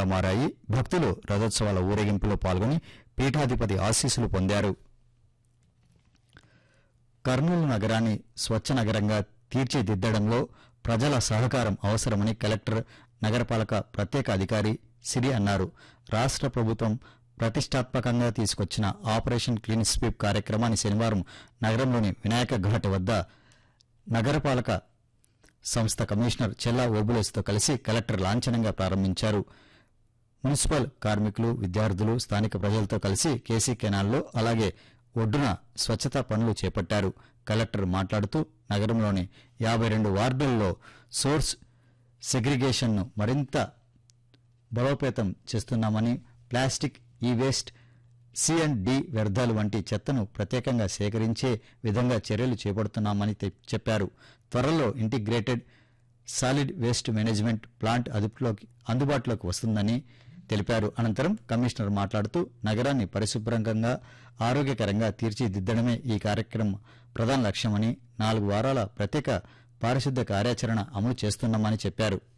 పవిత్రంగా మారాయి భక్తులు రథోత్సవాల ఊరేగింపులో పాల్గొని పీఠాధిపతి ఆశీస్సులు పొందారు కర్నూలు నగరాన్ని స్వచ్ఛ నగరంగా తీర్చిదిద్దడంలో ప్రజల సహకారం అవసరమని కలెక్టర్ నగరపాలక ప్రత్యేక అధికారి సిరి అన్నారు రాష్ట్ర ప్రభుత్వం ప్రతిష్టాత్మకంగా తీసుకొచ్చిన ఆపరేషన్ క్లీన్ స్వీప్ కార్యక్రమాన్ని శనివారం నగరంలోని వినాయక ఘాట్ వద్ద నగరపాలక సంస్థ కమిషనర్ చెల్లా ఓబులేస్తో కలిసి కలెక్టర్ లాంఛనంగా ప్రారంభించారు మున్సిపల్ కార్మికులు విద్యార్థులు స్థానిక ప్రజలతో కలిసి కేసీ కెనాల్లో అలాగే ఒడ్డున స్వచ్ఛతా పనులు చేపట్టారు కలెక్టర్ మాట్లాడుతూ నగరంలోని యాభై రెండు వార్డుల్లో సోర్స్ సెగ్రిగేషన్ను మరింత బలోపేతం చేస్తున్నామని ప్లాస్టిక్ ఈ వేస్ట్ సి అండ్ డి వ్యర్థాలు వంటి చెత్తను ప్రత్యేకంగా సేకరించే విధంగా చర్యలు చేపడుతున్నామని తె- చెప్పారు త్వరలో integrated solid waste management plant అదుపులోకి అందుబాటులోకి వస్తుందని తెలిపారు అనంతరం కమిషనర్ మాట్లాడుతూ నగరాన్ని పరిశుభ్రంగా ఆరోగ్యకరంగా తీర్చిదిద్దడమే ఈ కార్యక్రమం ప్రధాన లక్ష్యమని నాలుగు వారాల ప్రత్యేక పారిశుద్ధ్య కార్యాచరణ అమలు చేస్తున్నామని చెప్పారు